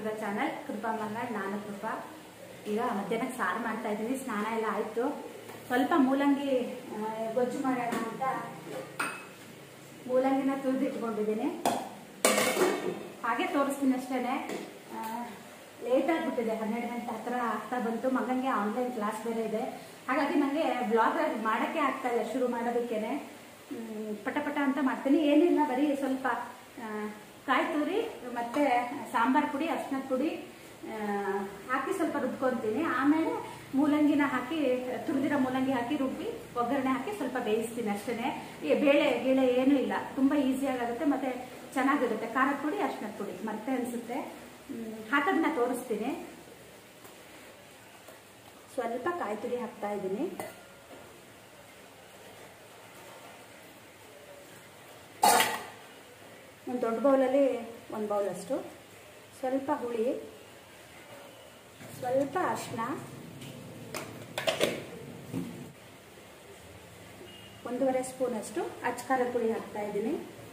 ನೋಡ್ತಿರೋ channel ಕೃಪಾ ಮಲ್ನಾಡ್ ನಾನು ಕೃಪಾ ಈಗ ಮಧ್ಯಾಹ್ನಕ್ಕೆ ಸಾರು ಮಾಡ್ತಾ ಇದ್ದೀನಿ ಸ್ನಾನ ಎಲ್ಲ ಆಯಿತು ಸ್ವಲ್ಪ ಮೂಲಂಗಿ ಆ, ಗೊಜ್ಜು ಮಾಡೋಣ ಅಂತ ಮೂಲಂಗಿನ ತುರಿದಿಟ್ಕೊಂಡಿದ್ದೀನಿ ಹಾಗೆ ತೋರಿಸ್ತೀನಿ ಅಷ್ಟೇ ಲೇಟ್ ಆಗಿಬಿಟ್ಟಿದೆ ಹನ್ನೆರಡು ಗಂಟೆ ಹತ್ರ ಆಗ್ತಾ ಬಂತು ಮಗನಿಗೆ ಆನ್ಲೈನ್ ಕ್ಲಾಸ್ ಬೇರೆ ಇದೆ ಹಾಗಾಗಿ ನನಗೆ ಬ್ಲಾಗ್ ಮಾಡೋಕ್ಕೆ ಆಗ್ತಾ ಇಲ್ಲ ಶುರು ಮಾಡೋದಕ್ಕೇನೆ ಹ್ಮ್, ಪಟ ಪಟ ಅಂತ ಮಾಡ್ತೀನಿ ಏನಿಲ್ಲ ಬರೀ ಸ್ವಲ್ಪ ಆ, ಕಾಯಿ ತುರಿ ಮತ್ತೆ ಸಾಂಬಾರ್ ಪುಡಿ ಅರ್ಶಿನದ ಪುಡಿ ಆ, ಹಾಕಿ ಸ್ವಲ್ಪ ರುಬ್ಕೊಂತೀನಿ ಆಮೇಲೆ ಮೂಲಂಗಿನ ಹಾಕಿ ತುರಿದಿರೋ ಮೂಲಂಗಿ ಹಾಕಿ ರುಬ್ಬಿ ಒಗ್ಗರಣೆ ಹಾಕಿ ಸ್ವಲ್ಪ ಬೇಯಿಸ್ತೀನಿ ಅಷ್ಟೇ ಬೇಳೆ ಗೀಳೆ ಏನೂ ಇಲ್ಲ ತುಂಬ ಈಸಿಯಾಗುತ್ತೆ ಮತ್ತೆ ಚೆನ್ನಾಗಿರುತ್ತೆ ಖಾರದ ಪುಡಿ ಅರ್ಶಿನದ ಪುಡಿ ಮತ್ತೆ ಅನಿಸುತ್ತೆ ಹಾಕೋದನ್ನ ತೋರಿಸ್ತೀನಿ ಸ್ವಲ್ಪ ಕಾಯಿ ತುರಿ ಹಾಕ್ತಾ ಇದ್ದೀನಿ ಒಂದು ದೊಡ್ಡ ಬೌಲಲ್ಲಿ ಒಂದು ಬೌಲಷ್ಟು ಸ್ವಲ್ಪ ಹುಳಿ ಸ್ವಲ್ಪ ಅರಿಶಿನ ಒಂದೂವರೆ ಸ್ಪೂನಷ್ಟು ಅಚ್ಕಾರದ ಪುಡಿ ಹಾಕ್ತಾ ಇದ್ದೀನಿ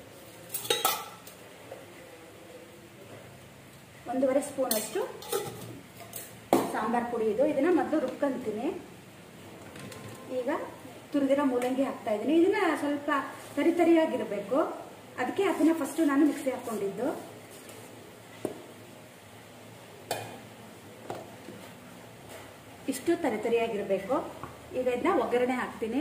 ಒಂದೂವರೆ ಸ್ಪೂನಷ್ಟು ಸಾಂಬಾರ್ ಪುಡಿ ಇದು ಇದನ್ನ ಮೊದಲು ರುಬ್ಕೊಂತೀನಿ ಈಗ ತುರಿದಿರೋ ಮೂಲಂಗಿ ಹಾಕ್ತಾ ಇದ್ದೀನಿ ಇದನ್ನ ಸ್ವಲ್ಪ ತರಿ ತರಿಯಾಗಿರಬೇಕು ಅದಕ್ಕೆ ಅದನ್ನ ಫಸ್ಟ್ ನಾನು ಮಿಕ್ಸಿ ಹಾಕೊಂಡಿದ್ದು ಇಷ್ಟು ತರಿ ತರಿಯಾಗಿರಬೇಕು ಈಗ ಇದನ್ನ ಒಗ್ಗರಣೆ ಹಾಕ್ತೀನಿ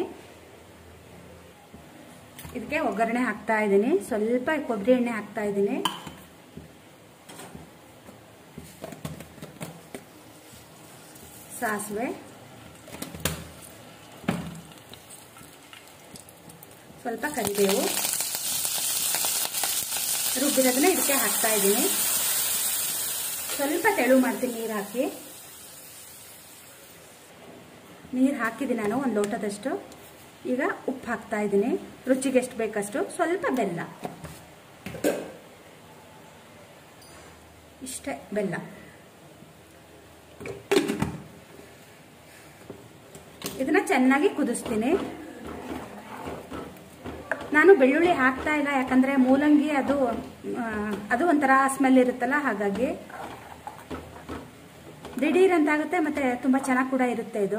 ಇದಕ್ಕೆ ಒಗ್ಗರಣೆ ಹಾಕ್ತಾ ಇದ್ದೀನಿ ಸ್ವಲ್ಪ ಕೊಬ್ಬರಿ ಎಣ್ಣೆ ಹಾಕ್ತಾ ಇದ್ದೀನಿ ಸಾಸಿವೆ ಸ್ವಲ್ಪ ಕರಿಬೇವು ರುಬ್ಬಿರೋದನ್ನ ಇದಕ್ಕೆ ಹಾಕ್ತಾ ಇದ್ದೀನಿ ಸ್ವಲ್ಪ ತೆಳು ಮಾಡ್ತೀನಿ ನೀರು ಹಾಕಿ ನೀರು ಹಾಕಿದ್ದೀನಿ ನಾನು ಒಂದು ಲೋಟದಷ್ಟು ಈಗ ಉಪ್ಪು ಹಾಕ್ತಾ ಇದ್ದೀನಿ ರುಚಿಗೆ ಎಷ್ಟು ಬೇಕಷ್ಟು ಸ್ವಲ್ಪ ಬೆಲ್ಲ ಇಷ್ಟೇ ಬೆಲ್ಲ ಇದನ್ನ ಚೆನ್ನಾಗಿ ಕುದಿಸ್ತೀನಿ ನಾನು ಬೆಳ್ಳುಳ್ಳಿ ಹಾಕ್ತಾ ಇಲ್ಲ ಯಾಕಂದ್ರೆ ಮೂಲಂಗಿ ಅದು ಆ, ಅದು ಒಂಥರ ಸ್ಮೆಲ್ ಇರುತ್ತಲ್ಲ ಹಾಗಾಗಿ ದಿಢೀರ್ ಅಂತಾಗುತ್ತೆ ಮತ್ತೆ ತುಂಬಾ ಚೆನ್ನಾಗಿ ಕೂಡ ಇರುತ್ತೆ ಇದು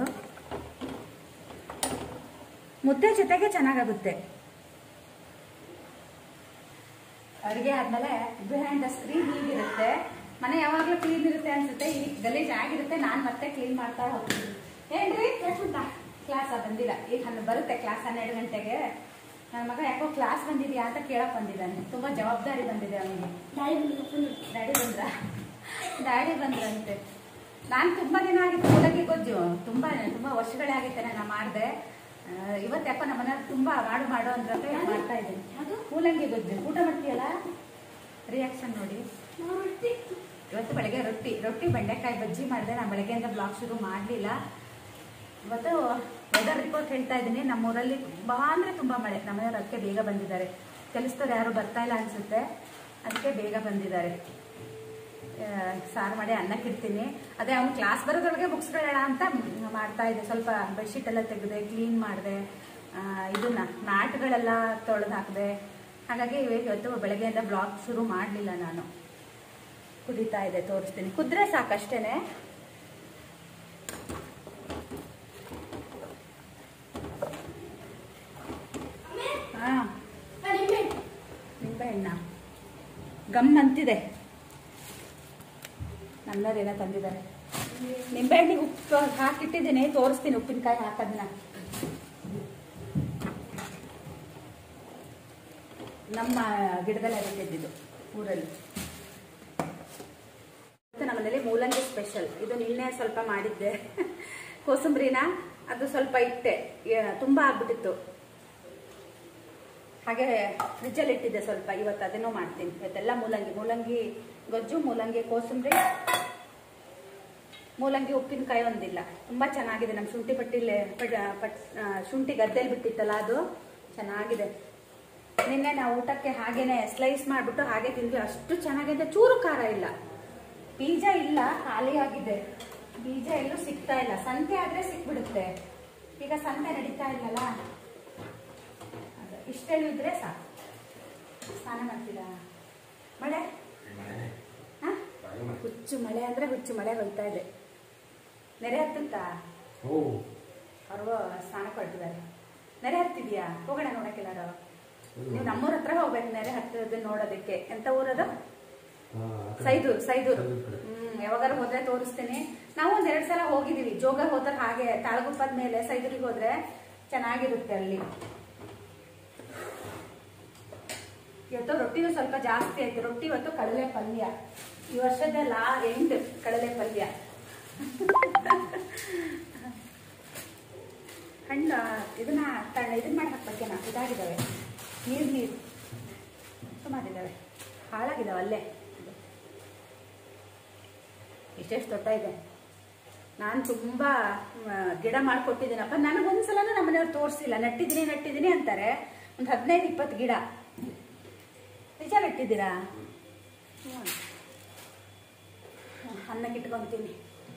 ಮುದ್ದೆ ಜೊತೆಗೆ ಚೆನ್ನಾಗಾಗುತ್ತೆ ಅಡುಗೆ ಆದ್ಮೇಲೆ ಬಿಹೈಂಡ್ ದ ಸ್ಕ್ರೀನ್ ಹೀಗಿರುತ್ತೆ ಮನೆ ಯಾವಾಗಲೂ ಕ್ಲೀನ್ ಇರುತ್ತೆ ಅನ್ಸುತ್ತೆ ಈಗ ಗಲೀಜ್ ಆಗಿರುತ್ತೆ ನಾನು ಮತ್ತೆ ಕ್ಲೀನ್ ಮಾಡ್ತಾ ಹೋಗ್ತೀನಿ ಏನ್ರಿ ಕೇಳ್ಸುಂಟ ಕ್ಲಾಸ್ ಬಂದಿಲ್ಲ ಈಗ ಹನ್ ಬರುತ್ತೆ ಕ್ಲಾಸ್ ಹನ್ನೆರಡು ಗಂಟೆಗೆ ನನ್ನ ಮಗ ಯಾಕೋ ಕ್ಲಾಸ್ ಬಂದಿದ್ಯಾ ಅಂತ ಕೇಳಕ್ ಬಂದಿದ್ದಾನೆ ತುಂಬಾ ಜವಾಬ್ದಾರಿ ಬಂದಿದೆ ಅವನಿಗೆ ಡ್ಯಾಡಿ ಬಂದ್ರ ಡ್ಯಾಡಿ ಬಂದ್ರಂತೆ ನಾನು ತುಂಬಾ ದಿನ ಆಗಿತ್ತು ಮೂಲಂಗಿ ಗೊಜ್ಜು ತುಂಬಾ ತುಂಬಾ ವರ್ಷಗಳೇ ಆಗಿತ್ತೆ ನಾನು ಮಾಡಿದೆ ಇವತ್ತು ಯಾಕೋ ನಮ್ಮ ಮನೆಯವ್ರು ತುಂಬಾ ಮಾಡು ಮಾಡು ಅಂದ್ರಂತೆ ಮಾಡ್ತಾ ಇದ್ದೀನಿ ಅದು ಮೂಲಂಗಿ ಗೊಜ್ಜು ಊಟ ಮಾಡ್ತೀಯಲ್ಲ ರಿಯಾಕ್ಷನ್ ನೋಡಿ ಇವತ್ತು ಬೆಳಗ್ಗೆ ರೊಟ್ಟಿ ರೊಟ್ಟಿ ಬೆಂಡೆಕಾಯಿ ಬಜ್ಜಿ ಮಾಡಿದೆ ನಾನು ಬೆಳಗ್ಗೆಯಿಂದ ಬ್ಲಾಗ್ ಶುರು ಮಾಡಲಿಲ್ಲ ಇವತ್ತು ವೆದರ್ ರಿಪೋರ್ಟ್ ಹೇಳ್ತಾ ಇದ್ದೀನಿ ನಮ್ಮೂರಲ್ಲಿ ತುಂಬಾ ಅಂದರೆ ತುಂಬ ಮಳೆ ನಮ್ಮನೆಯವ್ರು ಅದಕ್ಕೆ ಬೇಗ ಬಂದಿದ್ದಾರೆ ಕೆಲಸದವ್ರು ಯಾರು ಬರ್ತಾ ಇಲ್ಲ ಅನಿಸುತ್ತೆ ಅದಕ್ಕೆ ಬೇಗ ಬಂದಿದ್ದಾರೆ ಆ, ಸಾರು ಮಾಡಿ ಅನ್ನಕ್ಕೆ ಇಡ್ತೀನಿ ಅದೇ ಅವ್ನು ಕ್ಲಾಸ್ ಬರೋದ್ರೊಳಗೆ ಮುಗಿಸ್ಕೊಳ್ಳೋಣ ಅಂತ ಮಾಡ್ತಾ ಇದ್ದೆ ಸ್ವಲ್ಪ ಬೆಡ್ಶೀಟ್ ಎಲ್ಲ ತೆಗೆದೆ ಕ್ಲೀನ್ ಮಾಡಿದೆ ಇದನ್ನ ಮ್ಯಾಟ್ಗಳೆಲ್ಲ ತೊಳೆದು ಹಾಕಿದೆ ಹಾಗಾಗಿ ಇವತ್ತು ಬೆಳಗ್ಗೆಯಿಂದ ಬ್ಲಾಗ್ ಶುರು ಮಾಡಲಿಲ್ಲ ನಾನು ಕುದೀತಾ ಇದೆ ತೋರಿಸ್ತೀನಿ ಕುದ್ರೆ ಸಾಕಷ್ಟೇನೆ ಹಾ ನಿಂಬೆ ಹಣ್ಣ ಗಮ್ ಅಂತಿದೆ ನನ್ನರೇನ ತಂದಿದ್ದಾರೆ ನಿಂಬೆ ಹಣ್ಣಿಗೆ ಉಪ್ಪು ಹಾಕಿಟ್ಟಿದ್ದೀನಿ ತೋರಿಸ್ತೀನಿ ಉಪ್ಪಿನಕಾಯಿ ಹಾಕೋದನ್ನ ನಮ್ಮ ಗಿಡದಲ್ಲೇ ಬಿಟ್ಟಿದ್ದು ಊರಲ್ಲಿ ಮತ್ತೆ ನಮ್ಮನೇಲಿ ಮೂಲಂಗಿ ಸ್ಪೆಷಲ್ ಇದು ನಿನ್ನೆ ಸ್ವಲ್ಪ ಮಾಡಿದ್ದೆ ಕೋಸಂಬರಿನ ಅದು ಸ್ವಲ್ಪ ಇಟ್ಟೆ ಏ- ತುಂಬಾ ಆಗ್ಬಿಟ್ಟಿತ್ತು ಹಾಗೆ ಫ್ರಿಜ್ಜಲ್ಲಿ ಇಟ್ಟಿದ್ದೆ ಸ್ವಲ್ಪ ಇವತ್ತು ಅದನ್ನೂ ಮಾಡ್ತೀನಿ ಇವತ್ತೆಲ್ಲ ಮೂಲಂಗಿ ಮೂಲಂಗಿ ಗೊಜ್ಜು ಮೂಲಂಗಿ ಕೋಸಂಬರಿ ಮೂಲಂಗಿ ಉಪ್ಪಿನಕಾಯಿ ಒಂದಿಲ್ಲ ತುಂಬಾ ಚೆನ್ನಾಗಿದೆ ನಮ್ಮ ಶುಂಠಿ ಪಟ್ಟಿಲೆ ಪಟ್ ಪಟ್ ಆ, ಶುಂಠಿ ಗದ್ದೆಲಿ ಬಿಟ್ಟಿತ್ತಲ್ಲ ಅದು ಚೆನ್ನಾಗಿದೆ ನಿನ್ನೆ ನಾವು ಊಟಕ್ಕೆ ಹಾಗೇನೆ ಸ್ಲೈಸ್ ಮಾಡಿಬಿಟ್ಟು ಹಾಗೆ ತಿಂದ್ವಿ ಅಷ್ಟು ಚೆನ್ನಾಗಿದೆ ಚೂರು ಖಾರ ಇಲ್ಲ ಬೀಜ ಇಲ್ಲ ಖಾಲಿಯಾಗಿದೆ ಬೀಜ ಎಲ್ಲೂ ಸಿಗ್ತಾ ಇಲ್ಲ ಸಂತೆ ಆದ್ರೆ ಸಿಕ್ಬಿಡುತ್ತೆ ಈಗ ಸಂತೆ ನಡೀತಾ ಇಲ್ಲಲ್ಲ ಅದೇ, ಇಷ್ಟೆಲ್ಲೂ ಇದ್ರೆ ಸಾಕು ಸ್ನಾನ ಮಾಡ್ತೀರಾ ಮಳೆ ಹಾ? ಹುಚ್ಚು ಮಳೆ ಅಂದ್ರೆ ಹುಚ್ಚು ಮಳೆ ಹೋಗ್ತಾ ಇದೆ ನೆರೆ ಹತ್ತುತ್ತಾ ಓ ಅವ್ರು ಸ್ನಾನ ಕೊಟ್ಟಿದ್ದಾರೆ ನೆರೆ ಹತ್ತಿದ್ಯಾ ಹೋಗೋಣ ನೋಡಕ್ಕೆಲ್ಲಾರು ನೀವು ನಮ್ಮೂರ ಹತ್ರ ಹೋಗ್ಬೇಕು ನೆರೆ ಹತ್ತದ ನೋಡೋದಕ್ಕೆ ಎಂತ ಊರದು ಸೈದೂರ್ ಸೈದೂರ್ ಹ್ಮ್ ಯಾವಾಗಾರು ಹೋದ್ರೆ ತೋರಿಸ್ತೀನಿ ನಾವು ಒಂದ್ ಎರಡ್ ಸಲ ಹೋಗಿದೀವಿ ಜೋಗ ಹೋದ್ರೆ ಹಾಗೆ ತಾಳಗುಪ್ಪದ ಮೇಲೆ ಸೈದೂರಿಗೆ ಹೋದ್ರೆ ಚೆನ್ನಾಗಿರುತ್ತೆ ಅಲ್ಲಿ ಇವತ್ತು ರೊಟ್ಟಿನೂ ಸ್ವಲ್ಪ ಜಾಸ್ತಿ ಆಯ್ತು ರೊಟ್ಟಿ ಇವತ್ತು ಕಡಲೆ ಪಲ್ಯ ಈ ವರ್ಷದ ಲಾ ಎಂಡ್ ಕಡಲೆ ಪಲ್ಯ ಹಣ್ಣು ಇದನ್ನ ತಣ್ಣ ಇದನ್ನ ಮಾಡಿ ಹಾಕ್ಬೇಕೇನ ಇದಾಗಿದ್ದಾವೆ ನೀರು ನೀರು ಸುಮಾರಿದ್ದಾವೆ ಹಾಳಾಗಿದ್ದಾವೆ ಅಲ್ಲೇ ಇಷ್ಟೆಷ್ಟು ದೊಡ್ಡ ಇದೆ ನಾನು ತುಂಬಾ ಮ, ಗಿಡ ಮಾಡ್ಕೊಟ್ಟಿದ್ದೀನಪ್ಪ ನನಗೊಂದ್ಸಲನೂ ನಮ್ಮ ಮನೆಯವ್ರು ತೋರಿಸಿಲ್ಲ ನಟ್ಟಿದ್ದೀನಿ ನಟ್ಟಿದ್ದೀನಿ ಅಂತಾರೆ ಒಂದು ಹದಿನೈದು ಇಪ್ಪತ್ತು ಗಿಡ ನಿಜ ನಟ್ಟಿದ್ದೀರಾ ಹ್ಮ್. ಹ್ಮ್, ಅನ್ನಕ್ಕೆ ಇಟ್ಕೊಂತೀನಿ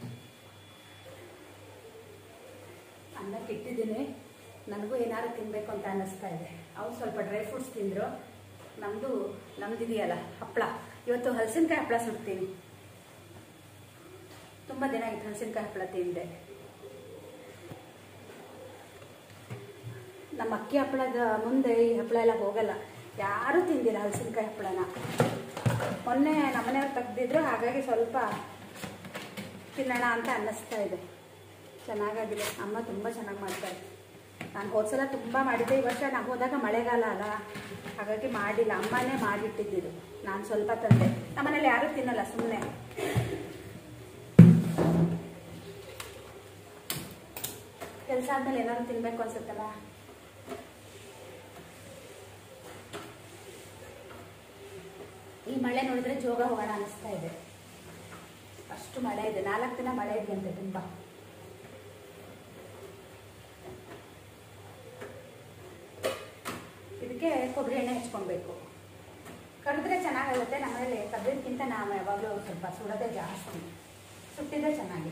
ಅನ್ನಕ್ಕೆ ಇಟ್ಟಿದ್ದೀನಿ ನನಗೂ ಏನಾದ್ರು ತಿನ್ಬೇಕು ಅಂತ ಅನ್ನಿಸ್ತಾ ಇದೆ ಅವ್ರು ಸ್ವಲ್ಪ ಡ್ರೈ ಫ್ರೂಟ್ಸ್ ತಿಂದ್ರು ನಮ್ದು ನಮ್ದಿದೆಯಲ್ಲ ಹಪ್ಪಳ ಇವತ್ತು ಹಲಸಿನಕಾಯಿ ಹಪ್ಪಳ ಸುಡ್ತೀನಿ ತುಂಬ ದಿನ ಆಯ್ತು ಹಲಸಿನಕಾಯಿ ಹಪ್ಪಳ ತಿಂದೆ ನಮ್ಮ ಅಕ್ಕಿ ಹಪ್ಪಳದ ಮುಂದೆ ಈ ಹಪ್ಪಳ ಎಲ್ಲ ಹೋಗಲ್ಲ ಯಾರೂ ತಿಂದಿಲ್ಲ ಹಲಸಿನಕಾಯಿ ಹಪ್ಪಳನ ಮೊನ್ನೆ ನಮ್ಮನೆಯವ್ರು ತೆಗ್ದಿದ್ರು ಹಾಗಾಗಿ ಸ್ವಲ್ಪ ತಿನ್ನೋಣ ಅಂತ ಅನ್ನಿಸ್ತಾ ಇದೆ ಚೆನ್ನಾಗಾಗಿದೆ ಅಮ್ಮ ತುಂಬ ಚೆನ್ನಾಗಿ ಮಾಡ್ತಾರೆ ನಾನು ಹೋದ್ಸಲ ತುಂಬ ಮಾಡಿದ್ದೆ ಈ ವರ್ಷ ನಾವು ಹೋದಾಗ ಮಳೆಗಾಲ ಅಲ್ಲ ಹಾಗಾಗಿ ಮಾಡಿಲ್ಲ ಅಮ್ಮನೇ ಮಾಡಿಟ್ಟಿದ್ದಿದ್ದು ನಾನು ಸ್ವಲ್ಪ ತಂದೆ ನಮ್ಮನೇಲಿ ಯಾರೂ ತಿನ್ನಲ್ಲ ಸುಮ್ಮನೆ ಕೆಲಸ ಆದ್ಮೇಲೆ ಏನಾದ್ರು ತಿನ್ಬೇಕು ಅನ್ಸುತ್ತಲ್ಲ ಈ ಮಳೆ ನೋಡಿದ್ರೆ ಜೋಗ ಹೋಗೋಣ ಅನಿಸ್ತಾ ಇದೆ ಅಷ್ಟು ಮಳೆ ಇದೆ ನಾಲ್ಕು ದಿನ ಮಳೆ ಇದೆಯಂತೆ ತುಂಬಾ ಇದಕ್ಕೆ ಕೊಬ್ಬರಿ ಎಣ್ಣೆ ಹಚ್ಕೊಳ್ಬೇಕು ಕರೆದ್ರೆ ಚೆನ್ನಾಗಾಗುತ್ತೆ ನಮ್ಮನೇಲಿ ಕರ್ದಿದ್ಕಿಂತ ನಾವು ಯಾವಾಗಲೂ ಸ್ವಲ್ಪ ಸುಡೋದೇ ಜಾಸ್ತಿ ಸುಟ್ಟಿದ್ರೆ ಚೆನ್ನಾಗಿ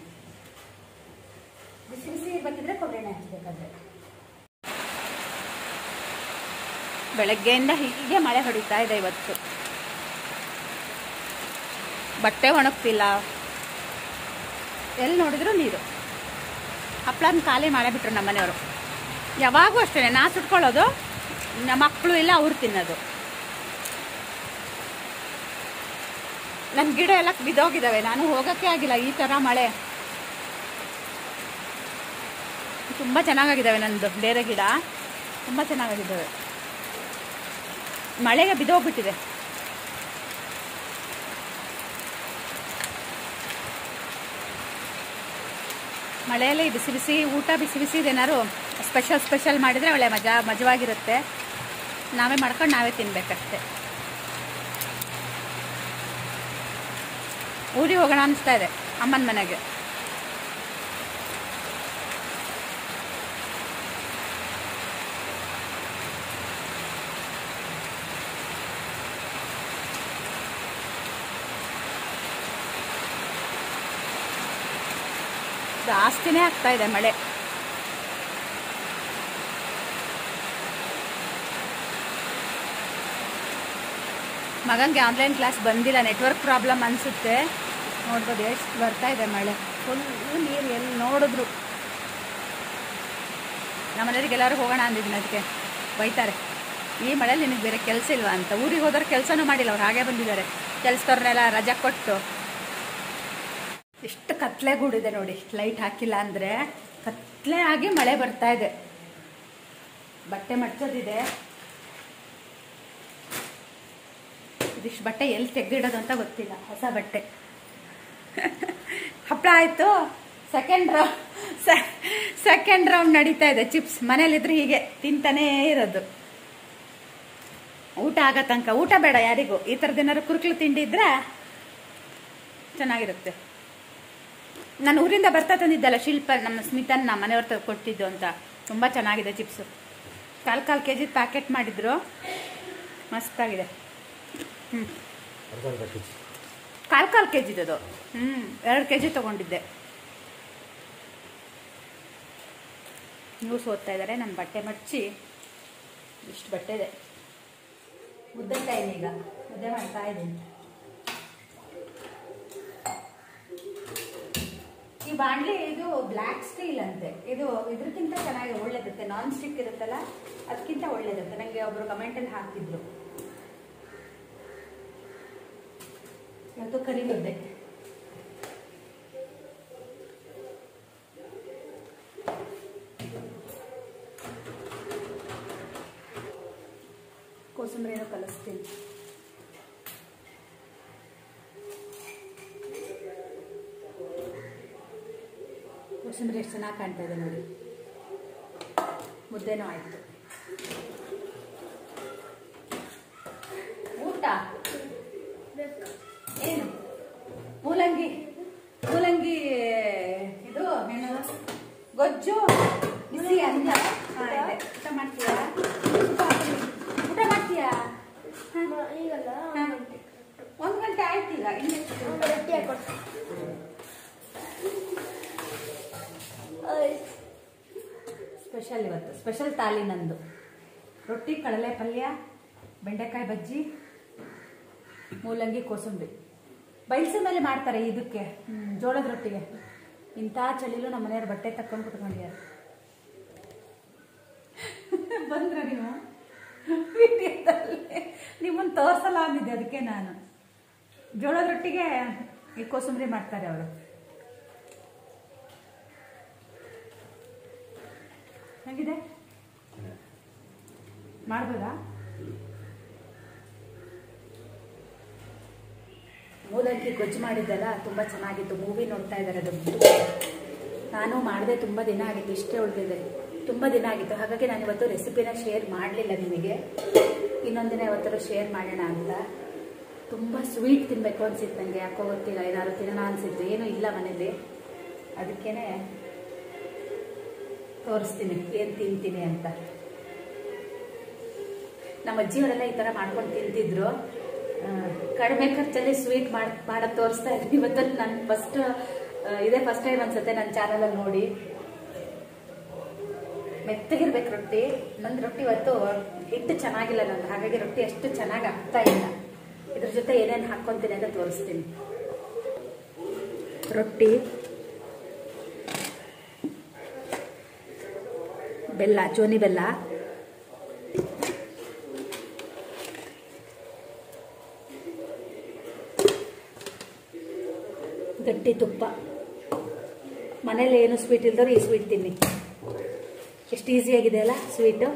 ಬಿಸಿ ಬಿಸಿ ಇರ್ಬೇಕಿದ್ರೆ ಕೊಬ್ಬರಿ ಎಣ್ಣೆ ಹಚ್ಬೇಕಾದ್ರೆ ಬೆಳಗ್ಗೆಯಿಂದ ಹೀಗೆ ಮಳೆ ಹೊಡಿತಾ ಇದೆ ಇವತ್ತು ಬಟ್ಟೆ ಒಣಗ್ತಿಲ್ಲ ಎಲ್ಲಿ ನೋಡಿದ್ರು ನೀರು ಹಪ್ಳನ ಖಾಲಿ ಮಾಡಿಬಿಟ್ರು ನಮ್ಮ ಮನೆಯವರು ಯಾವಾಗೂ ಅಷ್ಟೇ ನಾ ಸುಟ್ಕೊಳ್ಳೋದು ನಮ್ಮ ಮಕ್ಕಳು ಇಲ್ಲ ಅವ್ರು ತಿನ್ನೋದು ನನ್ನ ಗಿಡ ಎಲ್ಲ ಬಿದ್ದೋಗಿದ್ದಾವೆ ನಾನು ಹೋಗೋಕ್ಕೆ ಆಗಿಲ್ಲ ಈ ಥರ ಮಳೆ ತುಂಬ ಚೆನ್ನಾಗಾಗಿದ್ದಾವೆ ನನ್ನದು ಬೇರೆ ಗಿಡ ತುಂಬ ಚೆನ್ನಾಗಾಗಿದ್ದಾವೆ ಮಳೆಗೆ ಬಿದ್ದೋಗ್ಬಿಟ್ಟಿದೆ ಮಳೆಯಲ್ಲಿ ಬಿಸಿ ಬಿಸಿ ಊಟ ಬಿಸಿ ಬಿಸಿ ಏನಾದ್ರು ಸ್ಪೆಷಲ್ ಸ್ಪೆಷಲ್ ಮಾಡಿದರೆ ಒಳ್ಳೆ ಮಜಾ ಮಜವಾಗಿರುತ್ತೆ ನಾವೇ ಮಾಡ್ಕೊಂಡು ನಾವೇ ತಿನ್ಬೇಕಷ್ಟೆ ಊರಿಗೆ ಹೋಗೋಣ ಅನಿಸ್ತಾ ಇದೆ ಅಮ್ಮನ ಮನೆಗೆ ಜಾಸ್ತಿನೇ ಆಗ್ತಾ ಇದೆ ಮಳೆ ಮಗಂಗೆ ಆನ್ಲೈನ್ ಕ್ಲಾಸ್ ಬಂದಿಲ್ಲ ನೆಟ್ವರ್ಕ್ ಪ್ರಾಬ್ಲಮ್ ಅನಿಸುತ್ತೆ ನೋಡ್ಬೋದು ಎಷ್ಟು ಬರ್ತಾ ಇದೆ ಮಳೆ ಫುಲ್ ನೀರು ಎಲ್ಲಿ ನೋಡಿದ್ರು ನಮ್ಮ ಮನೆಯವ್ರಿಗೆಲ್ಲರೂ ಹೋಗೋಣ ಅಂದಿದ್ದೀನಿ ಅದಕ್ಕೆ ಬೈತಾರೆ ಈ ಮಳೆಯಲ್ಲಿ ನಿನಗೆ ಬೇರೆ ಕೆಲಸ ಇಲ್ವಾ ಅಂತ ಊರಿಗೆ ಹೋದ್ರೆ ಕೆಲಸನೂ ಮಾಡಿಲ್ಲ ಅವ್ರು ಹಾಗೆ ಬಂದಿದ್ದಾರೆ ಕೆಲಸದವ್ರನ್ನೆಲ್ಲ ರಜಾ ಕೊಟ್ಟು ಎಷ್ಟು ಕತ್ಲೆ ಗೂಡಿದೆ ನೋಡಿ ಲೈಟ್ ಹಾಕಿಲ್ಲ ಅಂದರೆ ಕತ್ಲೆ ಆಗಿ ಮಳೆ ಬರ್ತಾ ಇದೆ ಬಟ್ಟೆ ಮಡ್ಚೋದಿದೆ ಇದಿಷ್ಟು ಬಟ್ಟೆ ಎಲ್ಲಿ ತೆಗೆದಿಡೋದು ಅಂತ ಗೊತ್ತಿಲ್ಲ ಹೊಸ ಬಟ್ಟೆ ಹಪ್ಪಳ ಆಯಿತು ಸೆಕೆಂಡ್ ರೌಂಡ್ ಸೆಕೆಂಡ್ ರೌಂಡ್ ನಡೀತಾ ಇದೆ ಚಿಪ್ಸ್ ಮನೇಲಿದ್ರೆ ಹೀಗೆ ತಿಂತಾನೇ ಇರೋದು ಊಟ ಆಗೋ ತನಕ ಊಟ ಬೇಡ ಯಾರಿಗೂ ಈ ಥರದ್ದು ಏನಾದ್ರು ಕುರುಕ್ಲು ತಿಂಡಿ ಇದ್ರೆ ಚೆನ್ನಾಗಿರುತ್ತೆ ನಾನು ಊರಿಂದ ಬರ್ತಾ ತಂದಿದ್ದಲ್ಲ ಶಿಲ್ಪ ನಮ್ಮ ಸ್ಮಿತನ್ ನಮ್ಮ ಮನೆಯವ್ರ ತ ಕೊಟ್ಟಿದ್ದು ಅಂತ ತುಂಬ ಚೆನ್ನಾಗಿದೆ ಚಿಪ್ಸು ಕಾಲು ಕಾಲು ಕೆ ಜಿ ಪ್ಯಾಕೆಟ್ ಮಾಡಿದ್ರು ಮಸ್ತಾಗಿದೆ ಹ್ಞೂ ಅರ್ಧ ಅರ್ಧ ಕೆ ಜಿ ಕಾಲು ಕಾಲು ಕೆ ಜಿದದು ಹ್ಞೂ ಎರಡು ಕೆ ಜಿ ತೊಗೊಂಡಿದ್ದೆ ನ್ಯೂಸ್ ಓದ್ತಾ ಇದ್ದಾರೆ ನನ್ನ ಬಟ್ಟೆ ಮಡಚಿ ಇಷ್ಟು ಬಟ್ಟೆ ಇದೆ ಮುದ್ದೆ ಟೈಮ್ ಈಗ ಮುದ್ದೆ ಮಾಡ್ತಾ ಇದ್ದೀನಿ ಬಾಣಲಿ ಇದು ಬ್ಲ್ಯಾಕ್ ಸ್ಟೀಲ್ ಅಂತೆ ಇದು ಇದಕ್ಕಿಂತ ಚೆನ್ನಾಗಿ ಒಳ್ಳೇದಿರುತ್ತೆ ನಾನ್ ಸ್ಟಿಕ್ ಇರುತ್ತಲ್ಲ ಅದಕ್ಕಿಂತ ಒಳ್ಳೇದಿರುತ್ತೆ ನನಗೆ ಒಬ್ರು ಕಮೆಂಟಲ್ಲಿ ಹಾಕಿದ್ರು ಇವತ್ತು ಕರಿಮುದ್ದೆ ಕೋಸಂಬರಿನೂ ಕಲಿಸ್ತೀನಿ ಕೋಸಂಬರಿ ಎಷ್ಟು ಚೆನ್ನಾಗಿ ಕಾಣ್ತಾ ಇದೆ ನೋಡಿ ಮುದ್ದೆನೂ ಆಯಿತು ಊಟ ಏನು ಮೂಲಂಗಿ ಮೂಲಂಗಿ ಇದು ಏನು ಗೊಜ್ಜು ಬಿಸಿ ಅನ್ನ ಹಾ, ಇದೆ. ಊಟ ಮಾಡ್ತೀಯಾ ಊಟ ಹಾಕ್ತೀನಿ. ಊಟ ಮಾಡ್ತೀಯಾ ಈಗಲ್ಲ ಹಾ. ಒಂದು ಗಂಟೆ ಆಯ್ತು ಈಗ ಇನ್ನೆಷ್ಟು ರೊಟ್ಟಿ ಹಾಕೊಡ್ತೀನಿ ಸ್ಪೆಷಲ್ ಇವತ್ತು ಸ್ಪೆಷಲ್ ತಾಲಿ ನಂದು ರೊಟ್ಟಿ ಕಡಲೆ ಪಲ್ಯ ಬೆಂಡೆಕಾಯಿ ಬಜ್ಜಿ ಮೂಲಂಗಿ ಕೋಸಂಬರಿ ಬಯಸ ಮೇಲೆ ಮಾಡ್ತಾರೆ ಇದಕ್ಕೆ ಹ್ಮ್, ಜೋಳದ ರೊಟ್ಟಿಗೆ ಇಂಥ ಚಳಿಲು ನಮ್ಮ ಮನೆಯವ್ರ ಬಟ್ಟೆ ತಕ್ಕೊಂಡು ಕುತ್ಕೊಂಡಿದ್ದಾರೆ ಬಂದ್ರ ನೀವು ವಿಡಿಯೋದಲ್ಲಿ ನಿಮ್ಮನ್ನು ತೋರ್ಸಲ್ಲ ಅಂದಿದ್ದೆ ಅದಕ್ಕೆ ನಾನು ಜೋಳದ ರೊಟ್ಟಿಗೆ ಈ ಕೋಸಂಬರಿ ಮಾಡ್ತಾರೆ ಅವರು ಹೇಗಿದೆ ಮಾಡ್ಬೋದಾ ಮೂಲಂಗಿ ಗೊಜ್ಜು ಮಾಡಿದ್ದಲ್ಲ ತುಂಬ ಚೆನ್ನಾಗಿತ್ತು ಮೂವಿ ನೋಡ್ತಾ ಇದ್ದಾರೆ ದೊಡ್ಡ ನಾನು ಮಾಡಿದೆ ತುಂಬ ದಿನ ಆಗಿತ್ತು ಇಷ್ಟೇ ಉಳಿದಿದೆ ತುಂಬ ದಿನ ಆಗಿತ್ತು ಹಾಗಾಗಿ ನಾನು ಇವತ್ತು ರೆಸಿಪಿನ ಶೇರ್ ಮಾಡಲಿಲ್ಲ ನಿಮಗೆ ಇನ್ನೊಂದಿನ ಯಾವತ್ತಾರು ಶೇರ್ ಮಾಡೋಣ ಅಂತ ತುಂಬ ಸ್ವೀಟ್ ತಿನ್ನಬೇಕು ಅನ್ಸಿತ್ತು ನನಗೆ ಯಾಕೋ ಗೊತ್ತಿಲ್ಲ ಏನಾದ್ರು ತಿನ್ನೋಣ ಅನ್ಸಿತ್ತು ಏನೂ ಇಲ್ಲ ಮನೇಲಿ ಅದಕ್ಕೇನೆ ತೋರಿಸ್ತೀನಿ ಏನು ತಿಂತೀನಿ ಅಂತ ನಮ್ಮ ಅಜ್ಜಿಯವರೆಲ್ಲ ಈ ಥರ ಮಾಡ್ಕೊಂಡು ತಿಂತಿದ್ರು ಆ, ಕಡಿಮೆ ಖರ್ಚಲ್ಲಿ ಸ್ವೀಟ್ ಮಾಡಿ ಮಾಡೋದು ತೋರಿಸ್ತಾ ಇದ್ದೀನಿ ಇವತ್ತು ನಾನು ಫಸ್ಟ್ ಇದೇ ಫಸ್ಟ್ ಟೈಮ್ ಅನ್ಸುತ್ತೆ ನನ್ನ ಚಾನಲಲ್ಲಿ ನೋಡಿ ಮೆತ್ತಗಿರ್ಬೇಕು ರೊಟ್ಟಿ ನಂದು ರೊಟ್ಟಿ ಇವತ್ತು ಹಿಟ್ಟು ಚೆನ್ನಾಗಿಲ್ಲ ನಂದು ಹಾಗಾಗಿ ರೊಟ್ಟಿ ಅಷ್ಟು ಚೆನ್ನಾಗಿ ಆಗ್ತಾ ಇಲ್ಲ ಇದ್ರ ಜೊತೆ ಏನೇನು ಹಾಕ್ಕೊಂತೀನಿ ಅಂತ ತೋರಿಸ್ತೀನಿ ರೊಟ್ಟಿ ಬೆಲ್ಲ ಚೋನಿ ಬೆಲ್ಲ ಗಟ್ಟಿ ತುಪ್ಪ ಮನೇಲಿ ಏನು ಸ್ವೀಟ್ ಇಲ್ದವ್ರು ಈ ಸ್ವೀಟ್ ತಿನ್ನಿ ಎಷ್ಟು ಈಸಿಯಾಗಿದೆ ಅಲ್ಲ ಸ್ವೀಟು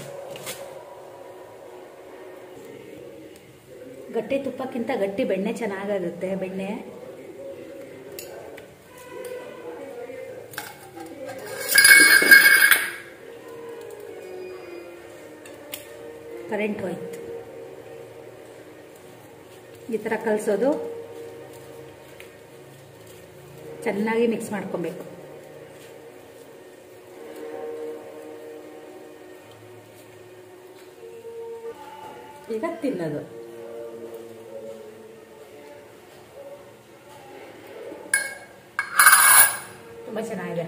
ಗಟ್ಟಿ ತುಪ್ಪಕ್ಕಿಂತ ಗಟ್ಟಿ ಬೆಣ್ಣೆ ಚೆನ್ನಾಗಾಗುತ್ತೆ ಬೆಣ್ಣೆ ಕರೆಂಟ್ ಹೋಯ್ತು ಈ ಥರ ಕಲಿಸೋದು ಚೆನ್ನಾಗಿ ಮಿಕ್ಸ್ ಮಾಡ್ಕೊಬೇಕು ಈಗ ತಿನ್ನೋದು ತುಂಬ ಚೆನ್ನಾಗಿದೆ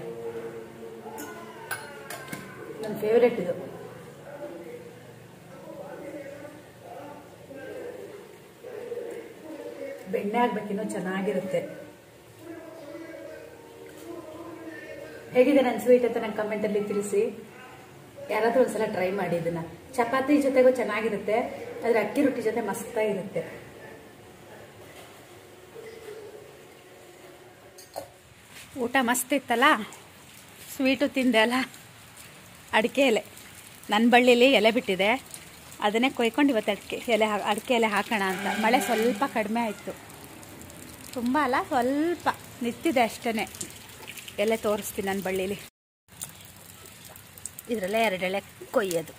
ನನ್ನ ಫೇವ್ರೆಟ್ ಇದು ಬೆಣ್ಣೆ ಆಗ್ಬೇಕಿನ್ನೂ ಚೆನ್ನಾಗಿರುತ್ತೆ ಹೇಗಿದೆ ನನ್ನ ಸ್ವೀಟ್ ಅಂತ ನಂಗೆ ಕಮೆಂಟಲ್ಲಿ ತಿಳಿಸಿ ಯಾರಾದರೂ ಒಂದ್ಸಲ ಟ್ರೈ ಮಾಡಿ ಇದನ್ನ ಚಪಾತಿ ಜೊತೆಗೂ ಚೆನ್ನಾಗಿರುತ್ತೆ ಆದರೆ ಅಕ್ಕಿ ರೊಟ್ಟಿ ಜೊತೆ ಮಸ್ತಾಗಿರುತ್ತೆ ಊಟ ಮಸ್ತ್ ಇತ್ತಲ್ಲ ಸ್ವೀಟು ತಿಂದೆ ಅಲ್ಲ ಅಡಿಕೆ ಎಲೆ ನನ್ನ ಬಳ್ಳಿಲಿ ಎಲೆ ಬಿಟ್ಟಿದೆ ಅದನ್ನೇ ಕೊಯ್ಕೊಂಡು ಇವತ್ತು ಅಡಿಕೆ ಎಲೆ ಹಾ ಅಡಿಕೆ ಎಲೆ ಹಾಕೋಣ ಅಂತ ಮಳೆ ಸ್ವಲ್ಪ ಕಡಿಮೆ ಆಯಿತು ತುಂಬ ಅಲ್ಲ ಸ್ವಲ್ಪ ನಿಂತಿದೆ ಅಷ್ಟೇ ಎಲೆ ತೋರಿಸ್ತೀನಿ ನನ್ನ ಬಳ್ಳಿಲಿ ಇದರಲ್ಲೇ ಎರಡು ಎಳೆ ಕೊಯ್ಯೋದು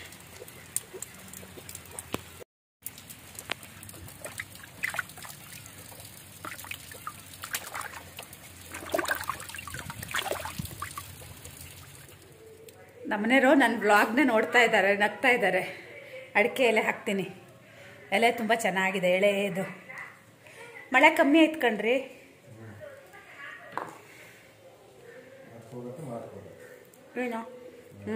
ನಮ್ಮನೆಯವರು ನನ್ನ ಬ್ಲಾಗ್ನ ನೋಡ್ತಾ ಇದ್ದಾರೆ ನಗ್ತಾ ಇದ್ದಾರೆ ಅಡಿಕೆ ಎಲೆ ಹಾಕ್ತೀನಿ ಎಲೆ ತುಂಬ ಚೆನ್ನಾಗಿದೆ ಎಳೆದು ಮಳೆ ಕಮ್ಮಿ ಆಯ್ತು ಕಣ್ರಿ ಏನು ಹ್ಞೂ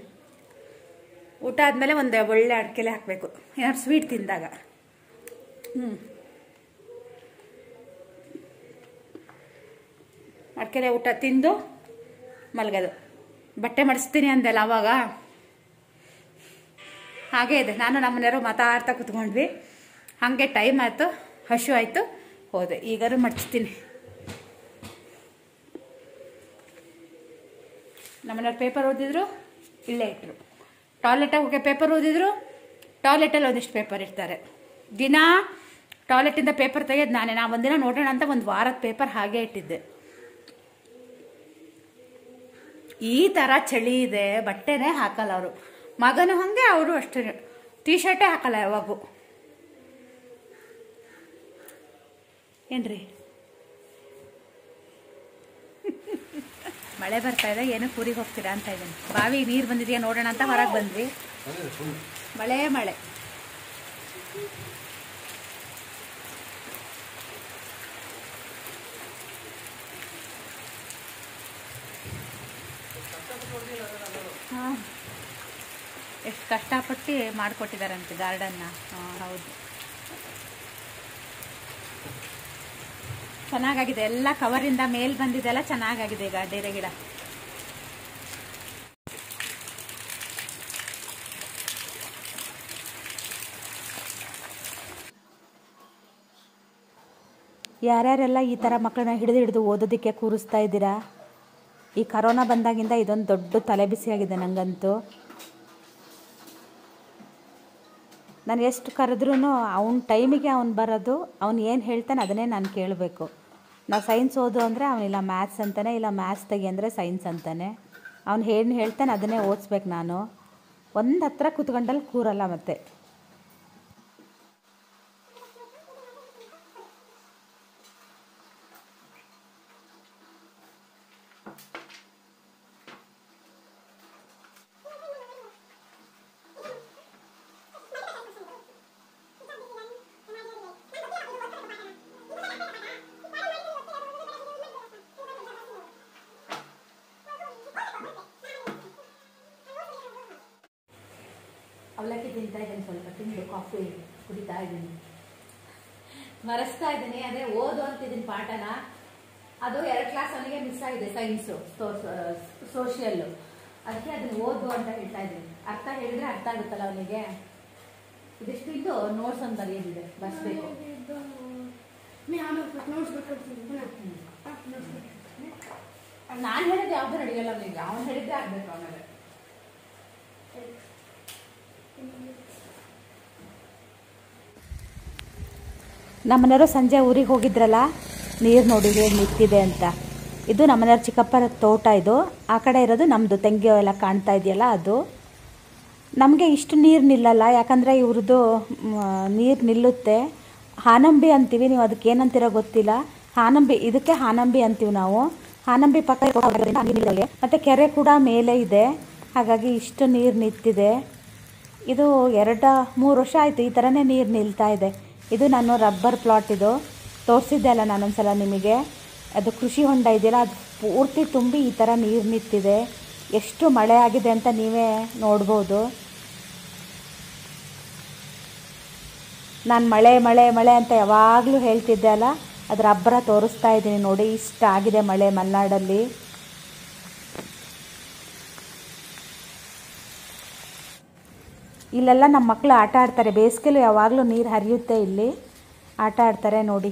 ಊಟ ಆದಮೇಲೆ ಒಂದು ಒಳ್ಳೆ ಅಡಿಕೆಲೆ ಹಾಕಬೇಕು ಏನಾದ್ರು ಸ್ವೀಟ್ ತಿಂದಾಗ ಹ್ಞೂ ಮಡ್ಕೆಲೆ ಊಟ ತಿಂದು ಮಲಗೋದು ಬಟ್ಟೆ ಮಡಿಸ್ತೀನಿ ಅಂದೆಲ್ಲ ಅವಾಗ ಹಾಗೇ ಇದೆ ನಾನು ನಮ್ಮನೆಯವರು ಮಾತಾಡ್ತಾ ಕುತ್ಕೊಂಡ್ವಿ ಹಾಗೆ ಟೈಮ್ ಆಯಿತು ಹಶು ಆಯಿತು ಹೋದೆ ಈಗಾರು ಮಡಿಸ್ತೀನಿ ನಮ್ಮನೆಯವ್ರು ಪೇಪರ್ ಓದಿದ್ರು ಇಲ್ಲೇ ಇಟ್ಟರು ಟಾಯ್ಲೆಟಾಗಿ ಹೋಗಿ ಪೇಪರ್ ಓದಿದ್ರು ಟಾಯ್ಲೆಟಲ್ಲಿ ಒಂದಿಷ್ಟು ಪೇಪರ್ ಇರ್ತಾರೆ ದಿನ ಟಾಯ್ಲೆಟಿಂದ ಪೇಪರ್ ತೆಗೆದು ನಾನೇ ನಾ ಒಂದಿನ ನೋಡೋಣ ಅಂತ ಒಂದು ವಾರದ ಪೇಪರ್ ಹಾಗೆ ಇಟ್ಟಿದ್ದೆ ಈ ಥರ ಚಳಿ ಇದೆ ಬಟ್ಟೆನೇ ಹಾಕಲ್ಲ ಅವರು ಮಗನು ಹಾಗೆ ಅವರು ಅಷ್ಟೇ ಟೀ ಶರ್ಟೇ ಹಾಕಲ್ಲ ಯಾವಾಗೂ ಏನ್ರಿ ಮಳೆ ಬರ್ತಾ ಇದೆ ಏನೋ ಕೂರಿಗೆ ಹೋಗ್ತೀರಾ ಅಂತ ಇದ್ದೀನಿ ಬಾವಿ ನೀರು ಬಂದಿದೆಯಾ ನೋಡೋಣ ಅಂತ ಹೊರಗೆ ಬಂದ್ವಿ ಮಳೆ ಮಳೆ ಹಾಂ ಎಷ್ಟು ಕಷ್ಟಪಟ್ಟು ಮಾಡಿಕೊಟ್ಟಿದ್ದಾರಂತೆ ಗಾರ್ಡನ್ನ ಹಾಂ ಹೌದು ಚೆನ್ನಾಗಾಗಿದೆ ಎಲ್ಲ ಕವರಿಂದ ಮೇಲ್ ಬಂದಿದೆಲ್ಲ ಚೆನ್ನಾಗಾಗಿದೆ ಈಗ ಡೇರೆ ಗಿಡ ಯಾರ್ಯಾರೆಲ್ಲ ಈ ಥರ ಮಕ್ಕಳನ್ನ ಹಿಡಿದು ಹಿಡಿದು ಓದೋದಕ್ಕೆ ಕೂರಿಸ್ತಾ ಇದ್ದೀರಾ ಈ ಕರೋನಾ ಬಂದಾಗಿಂದ ಇದೊಂದು ದೊಡ್ಡ ತಲೆಬಿಸಿಯಾಗಿದೆ ನನಗಂತೂ ನಾನು ಎಷ್ಟು ಕರೆದ್ರೂ ಅವ್ನ ಟೈಮಿಗೆ ಅವ್ನು ಬರೋದು ಅವ್ನು ಏನು ಹೇಳ್ತಾನೆ ಅದನ್ನೇ ನಾನು ಕೇಳಬೇಕು ನಾವು ಸೈನ್ಸ್ ಓದು ಅಂದರೆ ಅವನಿಲ್ಲ ಮ್ಯಾಥ್ಸ್ ಅಂತಾನೆ ಇಲ್ಲ ಮ್ಯಾಥ್ಸ್ ತೆಗಿ ಅಂದರೆ ಸೈನ್ಸ್ ಅಂತಾನೆ ಅವ್ನು ಏನು ಹೇಳ್ತಾನೆ ಅದನ್ನೇ ಓದಿಸ್ಬೇಕು ನಾನು ಒಂದು ಹತ್ರ ಕೂತ್ಕೊಂಡಲ್ಲಿ ಕೂರಲ್ಲ ಮತ್ತೆ ಅವಲಕ್ಕಿ ತಿಂತಾ ಇದ್ದೀನಿ ಸ್ವಲ್ಪ ತಿಂದು ಕಾಫಿ ಕುಡಿತಾ ಇದ್ದೀನಿ ಮರೆಸ್ತಾ ಇದ್ದೀನಿ ಅದೇ ಓದು ಅಂತಿದ್ದೀನಿ ಪಾಠನ ಅದು ಎರಡು ಕ್ಲಾಸ್ ಅವನಿಗೆ ಮಿಸ್ ಆಗಿದೆ ಸೈನ್ಸು ಸೋಷಿಯಲ್ಲು ಅದಕ್ಕೆ ಅದನ್ನ ಓದು ಅಂತ ಹೇಳ್ತಾ ಇದ್ದೀನಿ ಅರ್ಥ ಹೇಳಿದ್ರೆ ಅರ್ಥ ಆಗುತ್ತಲ್ಲ ಅವನಿಗೆ ಇದಿಷ್ಟು ಬಿಟ್ಟು ನೋಟ್ಸ್ ಒಂದು ಬರೆಯೋದಿದೆ ಬರ್ಸ್ಬೇಕು मी आम्हाला नोट्स ಕೊಡ್ತೀನಿ ನಾನು ಹೇಳಿದ್ದು ಯಾವ್ದು ನಡೆಯಲ್ಲ ಅವನಿಗೆ ಅವ್ನು ಹೇಳಿದ್ರೆ ಆಗ್ಬೇಕು ಆಮೇಲೆ ನಮ್ಮನೆಯವರು ಸಂಜೆ ಊರಿಗೆ ಹೋಗಿದ್ರಲ್ಲ ನೀರು ನೋಡಿ ಹೇಗೆ ನಿಂತಿದೆ ಅಂತ ಇದು ನಮ್ಮನೆಯವ್ರ ಚಿಕ್ಕಪ್ಪರ ತೋಟ ಇದು ಆ ಕಡೆ ಇರೋದು ನಮ್ಮದು ತೆಂಗಿ ಎಲ್ಲ ಕಾಣ್ತಾ ಇದೆಯಲ್ಲ ಅದು ನಮಗೆ ಇಷ್ಟು ನೀರು ನಿಲ್ಲಲ್ಲ ಯಾಕಂದರೆ ಇವ್ರದ್ದು ನೀರು ನಿಲ್ಲುತ್ತೆ ಹಾನಂಬಿ ಅಂತೀವಿ ನೀವು ಅದಕ್ಕೆ ಏನಂತೀರೋ ಗೊತ್ತಿಲ್ಲ ಹಾನಂಬಿ ಇದಕ್ಕೆ ಹಾನಂಬಿ ಅಂತೀವಿ ನಾವು ಹಾನಂಬಿ ಪಕ್ಕ ಇರೋದ್ರಿಂದ ನೀರ್ ನಿಲ್ಲಲ್ಲ. ಮತ್ತೆ ಕೆರೆ ಕೂಡ ಮೇಲೆ ಇದೆ ಹಾಗಾಗಿ ಇಷ್ಟು ನೀರು ನಿಂತಿದೆ ಇದು ಎರಡು ಮೂರು ವರ್ಷ ಆಯಿತು ಈ ಥರನೇ ನೀರು ನಿಲ್ತಾ ಇದೆ ಇದು ನಾನು ರಬ್ಬರ್ ಪ್ಲಾಟ್ ಇದು ತೋರಿಸಿದ್ದೆ ಅಲ್ಲ ನಾನೊಂದ್ಸಲ ನಿಮಗೆ ಅದು ಕೃಷಿ ಹೊಂಡ ಇದೆಯಲ್ಲ ಅದು ಪೂರ್ತಿ ತುಂಬಿ ಈ ಥರ ನೀರು ನಿಂತಿದೆ ಎಷ್ಟು ಮಳೆ ಆಗಿದೆ ಅಂತ ನೀವೇ ನೋಡ್ಬೋದು ನಾನು ಮಳೆ ಮಳೆ ಮಳೆ ಅಂತ ಯಾವಾಗಲೂ ಹೇಳ್ತಿದ್ದೆ ಅಲ್ಲ ಅದರ ಅಬ್ಬರ ತೋರಿಸ್ತಾ ಇದ್ದೀನಿ ನೋಡಿ ಇಷ್ಟ ಆಗಿದೆ ಮಳೆ ಮಲೆನಾಡಲ್ಲಿ ಇಲ್ಲೆಲ್ಲ ನಮ್ಮ ಮಕ್ಕಳು ಆಟ ಆಡ್ತಾರೆ ಬೇಸಿಗೆಲು ಯಾವಾಗಲೂ ನೀರು ಹರಿಯುತ್ತೆ ಇಲ್ಲಿ ಆಟ ಆಡ್ತಾರೆ ನೋಡಿ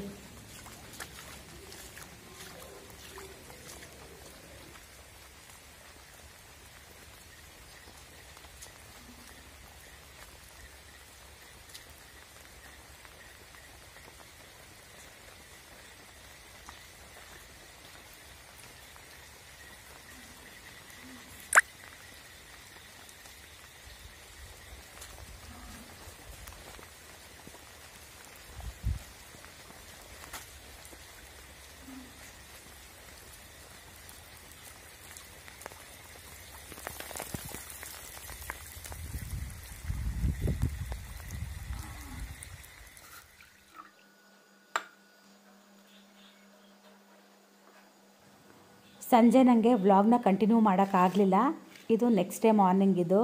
ಸಂಜೆ ನನಗೆ ವ್ಲಾಗ್ನ ಕಂಟಿನ್ಯೂ ಮಾಡೋಕ್ಕಾಗಲಿಲ್ಲ ಇದು ನೆಕ್ಸ್ಟ್ ಡೇ ಮಾರ್ನಿಂಗ್ ಇದು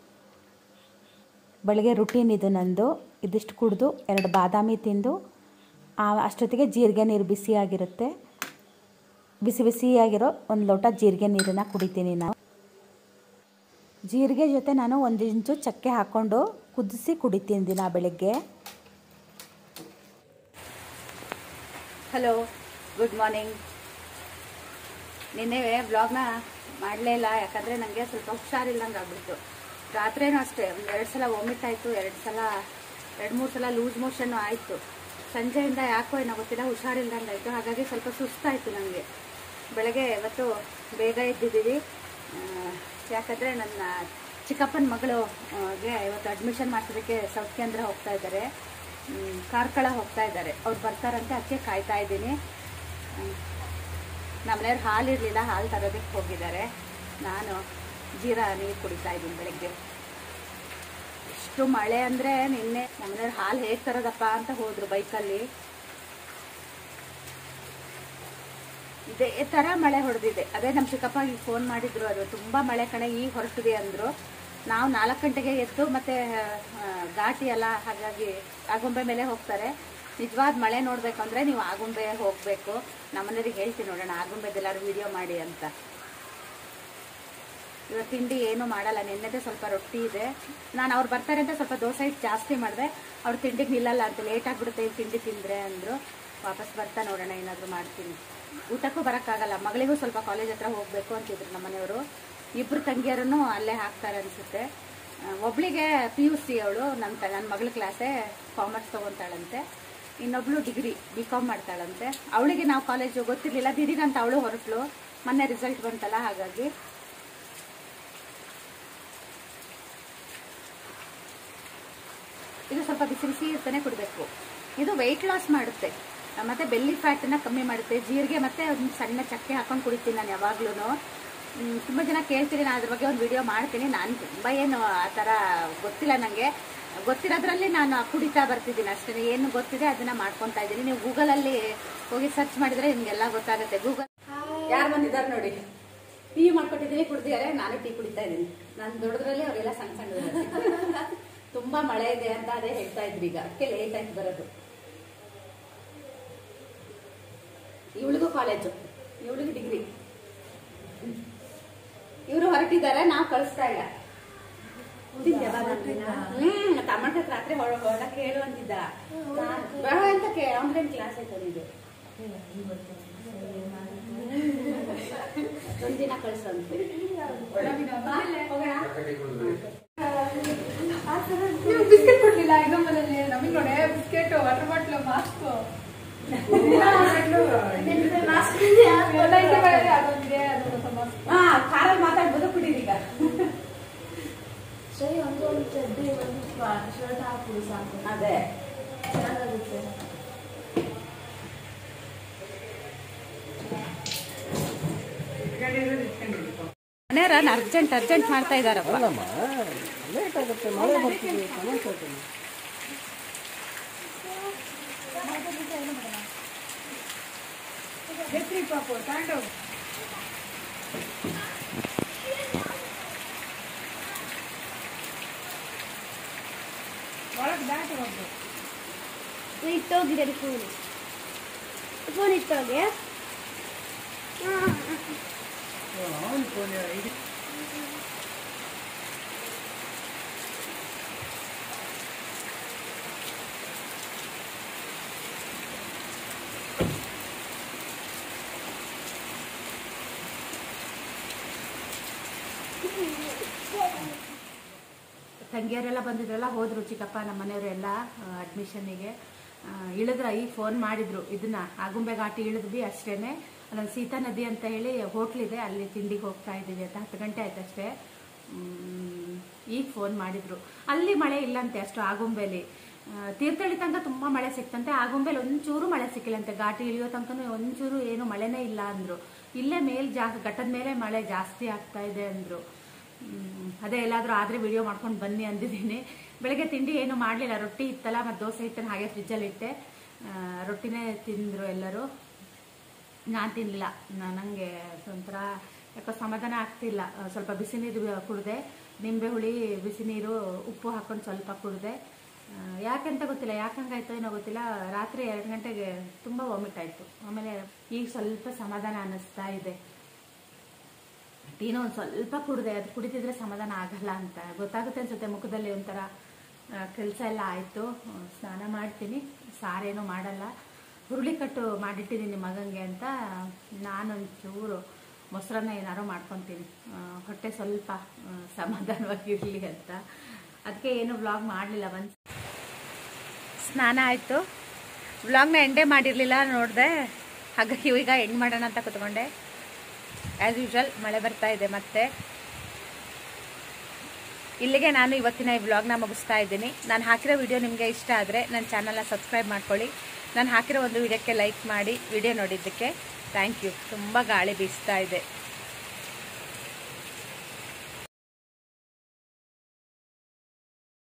ಬೆಳಗ್ಗೆ ರುಟೀನ್ ಇದು ನಂದು ಇದಿಷ್ಟು ಕುಡಿದು ಎರಡು ಬಾದಾಮಿ ತಿಂದು ಆ, ಅಷ್ಟೊತ್ತಿಗೆ ಜೀರಿಗೆ ನೀರು ಬಿಸಿಯಾಗಿರುತ್ತೆ ಬಿಸಿ ಬಿಸಿಯಾಗಿರೋ ಒಂದು ಲೋಟ ಜೀರಿಗೆ ನೀರನ್ನು ಕುಡಿತೀನಿ ನಾನು ಜೀರಿಗೆ ಜೊತೆ ನಾನು ಒಂದು ಇಂಚು ಚಕ್ಕೆ ಹಾಕ್ಕೊಂಡು ಕುದಿಸಿ ಕುಡಿತೀನಿ ದಿನ ಬೆಳಗ್ಗೆ ಹಲೋ ಗುಡ್ ಮಾರ್ನಿಂಗ್ ನಿನ್ನೆ ವ್ಲಾಗ್ನ ಮಾಡಲೇ ಇಲ್ಲ ಯಾಕಂದರೆ ನನಗೆ ಸ್ವಲ್ಪ ಹುಷಾರಿಲ್ಲಂಗೆ ಆಗ್ಬಿಡ್ತು ರಾತ್ರಿನೂ ಅಷ್ಟೇ ಒಂದು ಎರಡು ಸಲ ವಾಮಿಟ್ ಆಯಿತು ಎರಡು ಸಲ ಎರಡು ಮೂರು ಸಲ ಲೂಸ್ ಮೋಷನ್ನು ಆಯಿತು ಸಂಜೆಯಿಂದ ಯಾಕೋ ಏನೋ ಗೊತ್ತಿಲ್ಲ ಹುಷಾರಿಲ್ದಂಗೆ ಆಯಿತು ಹಾಗಾಗಿ ಸ್ವಲ್ಪ ಸುಸ್ತಾಯಿತು ನನಗೆ ಬೆಳಗ್ಗೆ ಇವತ್ತು ಬೇಗ ಎದ್ದಿದ್ದೀವಿ ಆ, ಯಾಕಂದರೆ ನನ್ನ ಚಿಕ್ಕಪ್ಪನ ಮಗಳು ಆ, ಗೆ ಇವತ್ತು ಅಡ್ಮಿಷನ್ ಮಾಡಿಸೋದಕ್ಕೆ ಸೌತ್ ಕೇಂದ್ರ ಹೋಗ್ತಾ ಇದ್ದಾರೆ ಮ್, ಕಾರ್ಕಳ ಹೋಗ್ತಾ ಇದ್ದಾರೆ ಅವ್ರು ಬರ್ತಾರಂತೆ ಅದಕ್ಕೆ ಕಾಯ್ತಾ ಇದ್ದೀನಿ ನಮ್ಮನೆಯವ್ರು ಹಾಲು ಇರಲಿಲ್ಲ ಹಾಲು ತರೋದಕ್ಕೆ ಹೋಗಿದ್ದಾರೆ ನಾನು ಜೀರಾ ನೀರು ಕುಡಿತಾ ಇದ್ದೀನಿ ಬೆಳಗ್ಗೆ ಎಷ್ಟು ಮಳೆ ಅಂದರೆ ನಿನ್ನೆ ನಮ್ಮನೆಯವ್ರು ಹಾಲು ಹೇಗೆ ತರೋದಪ್ಪ ಅಂತ ಹೋದ್ರು ಬೈಕಲ್ಲಿ ಇದೇ ಥರ ಮಳೆ ಹೊಡೆದಿದೆ ಅದೇ ನಮ್ಮ ಚಿಕ್ಕಪ್ಪಗೆ ಫೋನ್ ಮಾಡಿದ್ರು ಅದು ತುಂಬ ಮಳೆ ಕಣೆ ಈಗ ಹೊರಟಿದೆ ಅಂದರು ನಾವು ನಾಲ್ಕು ಗಂಟೆಗೆ ಎದ್ದು ಮತ್ತೆ ಆ, ಘಾಟಿ ಎಲ್ಲ ಹಾಗಾಗಿ ಆಗುಂಬೆ ಮೇಲೆ ಹೋಗ್ತಾರೆ ನಿಜವಾದ ಮಳೆ ನೋಡ್ಬೇಕು ಅಂದ್ರೆ ನೀವು ಆಗುಂಬೆ ಹೋಗಬೇಕು ನಮ್ಮನೆಯವ್ರಿಗೆ ಹೇಳ್ತೀನಿ ನೋಡೋಣ ಆಗುಂಬೆದೆಲ್ಲರೂ ವಿಡಿಯೋ ಮಾಡಿ ಅಂತ ಇವತ್ತು ತಿಂಡಿ ಏನೂ ಮಾಡಲ್ಲ ನಿನ್ನೆದೇ ಸ್ವಲ್ಪ ರೊಟ್ಟಿ ಇದೆ ನಾನು ಅವ್ರು ಬರ್ತಾರೆ ಅಂತ ಸ್ವಲ್ಪ ದೋಸೆ ಹಿಟ್ಟು ಜಾಸ್ತಿ ಮಾಡಿದೆ ಅವ್ರು ತಿಂಡಿಗೆ ನಿಲ್ಲಲ್ಲ ಅಂತ ಲೇಟ್ ಆಗಿಬಿಡುತ್ತೆ ಈ ತಿಂಡಿ ತಿಂದರೆ ಅಂದರು ವಾಪಸ್ ಬರ್ತಾ ನೋಡೋಣ ಏನಾದರೂ ಮಾಡ್ತೀನಿ ಊಟಕ್ಕೂ ಬರೋಕ್ಕಾಗಲ್ಲ ಮಗಳಿಗೂ ಸ್ವಲ್ಪ ಕಾಲೇಜ್ ಹತ್ರ ಹೋಗಬೇಕು ಅಂತಿದ್ರು ನಮ್ಮನೆಯವರು ಇಬ್ಬರು ತಂಗಿಯರನ್ನು ಅಲ್ಲೇ ಹಾಕ್ತಾರೆ ಅನಿಸುತ್ತೆ ಒಬ್ಳಿಗೆ ಪಿ ಯು ಸಿ ಅವಳು ನನ್ನ ನನ್ನ ಮಗಳ ಕ್ಲಾಸೇ ಕಾಮರ್ಸ್ ತೊಗೊತಾಳಂತೆ ಇನ್ನೊಬ್ಳು ಡಿಗ್ರಿ ಬಿ ಕಾಮ್ ಮಾಡ್ತಾಳಂತೆ ಅವಳಿಗೆ ನಾವು ಕಾಲೇಜು ಗೊತ್ತಿರಲಿಲ್ಲ ದಿಢೀರಂತ ಅವಳು ಹೊರಟ್ಲು ಮೊನ್ನೆ ರಿಸಲ್ಟ್ ಬಂತಲ್ಲ ಹಾಗಾಗಿ ಇದು ಸ್ವಲ್ಪ ಬಿಸಿ ಬಿಸಿ ಇರ್ತಾನೆ ಕುಡಬೇಕು ಇದು ವೆಯ್ಟ್ ಲಾಸ್ ಮಾಡುತ್ತೆ ಮತ್ತೆ ಬೆಲ್ಲಿ ಫ್ಯಾಟನ್ನ ಕಮ್ಮಿ ಮಾಡುತ್ತೆ ಜೀರಿಗೆ ಮತ್ತೆ ಒಂದು ಸಣ್ಣ ಚಕ್ಕೆ ಹಾಕೊಂಡು ಕುಡಿತೀನಿ ನಾನು ಯಾವಾಗ್ಲೂ ತುಂಬ ಜನ ಕೇಳ್ತೀನಿ ನಾನು ಅದ್ರ ಬಗ್ಗೆ ಒಂದು ವಿಡಿಯೋ ಮಾಡ್ತೀನಿ ನಾನು ತುಂಬ ಏನು ಆ ಥರ ಗೊತ್ತಿಲ್ಲ ನನಗೆ ಗೊತ್ತಿರೋದ್ರಲ್ಲಿ ನಾನು ಕುಡಿತಾ ಬರ್ತಿದ್ದೀನಿ ಅಷ್ಟೇ ಏನು ಗೊತ್ತಿದೆ ಅದನ್ನ ಮಾಡ್ಕೊತಾ ಇದ್ದೀನಿ ನೀವು ಗೂಗಲಲ್ಲಿ ಹೋಗಿ ಸರ್ಚ್ ಮಾಡಿದ್ರೆ ನಿಮಗೆಲ್ಲ ಗೊತ್ತಾಗುತ್ತೆ ಗೂಗಲ್ ಯಾರು ಬಂದಿದ್ದಾರೆ ನೋಡಿ ಟೀ ಮಾಡ್ಕೊಟ್ಟಿದ್ದೀನಿ ಕುಡ್ದಿದ್ದಾರೆ ನಾನು ಟೀ ಕುಡಿತಾ ಇದ್ದೀನಿ ನಾನು ದೊಡ್ಡದ್ರಲ್ಲಿ ಅವರೆಲ್ಲ ಸಣ್ಣ ಸಣ್ಣ ತುಂಬಾ ಮಳೆ ಇದೆ ಅಂತ ಅದೇ ಹೇಳ್ತಾ ಇದ್ವಿ ಈಗ ಅದಕ್ಕೆ ಲೇಟ್ ಆಯ್ತು ಬರೋದು ಇವಳಿಗೂ ಕಾಲೇಜು ಇವಳಿಗೂ ಡಿಗ್ರಿ ಇವರು ಹೊರಟಿದ್ದಾರೆ ನಾವು ಕಳಿಸ್ತಾ ಇಲ್ಲ ಹ್ಮ್ ಟಮಾಟ ರಾತ್ರಿ ಹೊರ ಹೊರಡಕ್ಕೆ ಹೇಳು ಅಂತಿದ್ದ ನಾನ್ ಬೇಡ ಅಂತ ಕೇ ಆನ್ಲೈನ್ ಕ್ಲಾಸ್ ಆಯ್ತು ಇದು ಒಂದಿನ ಕಳ್ಸಂತೆ ನೀವು ಬಿಸ್ಕೆಟ್ ಕೊಡ್ಲಿಲ್ಲ ಎಕ್ಸಾಂಪಲಲ್ಲಿ ನಮಗೆ ನೋಡಿ ಬಿಸ್ಕೆಟ್ ವಾಟರ್ ಬಾಟ್ಲು ಮಾಸ್ಕ್ ಅದೊಂದಿದೆ ಅದು ಹೊಸ ಮಾಸ್ಕ್ ಹಾ ಕಾರಲ್ಲಿ ಮಾತಾಡ್ಬೋದು ಕುಡೀರಿ ಈಗ ಸರಿ ಒಂದು ಒಂದು ಚಡ್ಡಿ ಒಂದು ಶರ್ಟ್ ಹಾಕ್ಬಿಡು ಸಾಕು ಅದೇ ಚೆನ್ನಾಗಾಗುತ್ತೆ ಮನೆಯವ್ರ ಅರ್ಜೆಂಟ್ ಅರ್ಜೆಂಟ್ ಮಾಡ್ತಾ ಇದಾರಪ್ಪ ಅಲ್ಲಮ್ಮ ಲೇಟ್ ಆಗುತ್ತೆ ಮಳೆ ಬರ್ತಿದೆ ಸಮಸ್ಯೆ ಆಗುತ್ತೆ ಪಾಪು ತಗೊಂಡು ಒಳಗೆ ದಾಟಿ ಹೋಗ್ಬೇಕು ಇಟ್ಟೋಗಿದೆ ಫೋನ್ ಫೋನ್ ಇಟ್ಟೋಗೆ ತಂಗಿಯರೆಲ್ಲ ಬಂದಿದ್ರಲ್ಲ ಹೋದ್ರು ಚಿಕ್ಕಪ್ಪ ನಮ್ಮ ಮನೆಯವರೆಲ್ಲ ಅಡ್ಮಿಷನ್ನಿಗೆ ಇಳಿದ್ರ ಈಗ ಫೋನ್ ಮಾಡಿದ್ರು ಇದನ್ನ ಆಗುಂಬೆ ಘಾಟಿ ಇಳಿದ್ವಿ ಅಷ್ಟೇನೆ ಅಲ್ಲೊಂದು ಸೀತಾ ನದಿ ಅಂತ ಹೇಳಿ ಹೋಟ್ಲಿದೆ ಅಲ್ಲಿ ತಿಂಡಿಗೆ ಹೋಗ್ತಾ ಇದ್ದೀವಿ ಅಂತ ಹತ್ತು ಗಂಟೆ ಆಯ್ತು ಅಷ್ಟೇ ಮ್, ಈಗ ಫೋನ್ ಮಾಡಿದ್ರು ಅಲ್ಲಿ ಮಳೆ ಇಲ್ಲಂತೆ ಅಷ್ಟು ಆಗುಂಬೆಲಿ ಆ, ತೀರ್ಥಹಳ್ಳಿ ತನಕ ತುಂಬಾ ಮಳೆ ಸಿಕ್ತಂತೆ ಆಗುಂಬೆಲಿ ಒಂಚೂರು ಮಳೆ ಸಿಕ್ಕಿಲ್ಲಂತೆ ಘಾಟಿ ಇಳಿಯೋ ತನಕನೂ ಒಂಚೂರು ಏನು ಮಳೆನೇ ಇಲ್ಲ ಅಂದ್ರು ಇಲ್ಲೇ ಮೇಲ್ ಜಾಸ್ತಿ ಘಟ್ಟದ ಮೇಲೆ ಮಳೆ ಜಾಸ್ತಿ ಆಗ್ತಾ ಇದೆ ಅಂದ್ರು ಹ್ಮ್, ಅದೇ ಎಲ್ಲಾದ್ರೂ ಆದ್ರೆ ವಿಡಿಯೋ ಮಾಡ್ಕೊಂಡು ಬನ್ನಿ ಅಂದಿದ್ದೀನಿ ಬೆಳಗ್ಗೆ ತಿಂಡಿ ಏನು ಮಾಡಲಿಲ್ಲ ರೊಟ್ಟಿ ಇತ್ತಲ್ಲ ಮತ್ತು ದೋಸೆ ಹಿಟ್ಟನ್ನು ಹಾಗೆ ಫ್ರಿಜ್ಜಲ್ಲಿ ಇಟ್ಟೆ ಆ, ರೊಟ್ಟಿನೇ ತಿಂದರು ಎಲ್ಲರೂ ನಾನು ತಿನ್ನಲಿಲ್ಲ ನನಗೆ ಒಂಥರ ಯಾಕೋ ಸಮಾಧಾನ ಆಗ್ತಿಲ್ಲ ಆ, ಸ್ವಲ್ಪ ಬಿಸಿ ನೀರು ಕುಡಿದೆ ನಿಂಬೆ ಹುಳಿ ಬಿಸಿ ನೀರು ಉಪ್ಪು ಹಾಕೊಂಡು ಸ್ವಲ್ಪ ಕುಡಿದೆ ಆ, ಯಾಕೆಂತ ಗೊತ್ತಿಲ್ಲ ಯಾಕಂಗಾಯ್ತೋ ಏನೋ ಗೊತ್ತಿಲ್ಲ ರಾತ್ರಿ ಎರಡು ಗಂಟೆಗೆ ತುಂಬ ವಾಮಿಟ್ ಆಯಿತು ಆಮೇಲೆ ಈಗ ಸ್ವಲ್ಪ ಸಮಾಧಾನ ಅನ್ನಿಸ್ತಾ ಇದೆ ಟೀನೋ ಒಂದು ಸ್ವಲ್ಪ ಕುಡಿದೆ ಅದು ಕುಡಿತಿದ್ರೆ ಸಮಾಧಾನ ಆಗಲ್ಲ ಅಂತ ಗೊತ್ತಾಗುತ್ತೆ ಅನ್ಸುತ್ತೆ ಮುಖದಲ್ಲಿ ಒಂಥರ ಕೆಲಸ ಎಲ್ಲ ಆಯಿತು ಸ್ನಾನ ಮಾಡ್ತೀನಿ ಸಾರೇನೂ ಮಾಡಲ್ಲ ಹುರುಳಿ ಕಟ್ಟು ಮಾಡಿಟ್ಟಿದ್ದೀನಿ ಮಗಂಗೆ ಅಂತ ನಾನೊಂಚೂರು ಮೊಸರನ್ನ ಏನಾರೋ ಮಾಡ್ಕೊತೀನಿ ಆ, ಹೊಟ್ಟೆ ಸ್ವಲ್ಪ ಆ, ಸಮಾಧಾನವಾಗಿರಲಿ ಅಂತ ಅದಕ್ಕೆ ಏನು ವ್ಲಾಗ್ ಮಾಡಲಿಲ್ಲ ಒಂದು ಸ್ನಾನ ಆಯಿತು ವ್ಲಾಗ್ನ ಎಂಡೇ ಮಾಡಿರಲಿಲ್ಲ ನೋಡಿದೆ ಹಾಗಾಗಿ ಈಗ ಎಂಡ್ ಮಾಡೋಣ ಅಂತ ಕೂತ್ಕೊಂಡೆ ಆ್ಯಸ್ ಯೂಶುವಲ್ ಮಳೆ ಬರ್ತಾ ಇದೆ ಮತ್ತೆ ಇಲ್ಲಿಗೆ ನಾನು ಇವತ್ತಿನ ಈ ವ್ಲಾಗ್ನ ಮುಗಿಸ್ತಾ ಇದ್ದೀನಿ ನಾನು ಹಾಕಿರೋ ವಿಡಿಯೋ ನಿಮಗೆ ಇಷ್ಟ ಆದರೆ ನನ್ನ ಚಾನಲ್ನ ಸಬ್ಸ್ಕ್ರೈಬ್ ಮಾಡ್ಕೊಳ್ಳಿ ನಾನು ಹಾಕಿರೋ ಒಂದು ವಿಡಿಯೋಕ್ಕೆ ಲೈಕ್ ಮಾಡಿ ವಿಡಿಯೋ ನೋಡಿದ್ದಕ್ಕೆ ಥ್ಯಾಂಕ್ ಯು ತುಂಬ ಗಾಳಿ ಬೀಸ್ತಾ ಇದೆ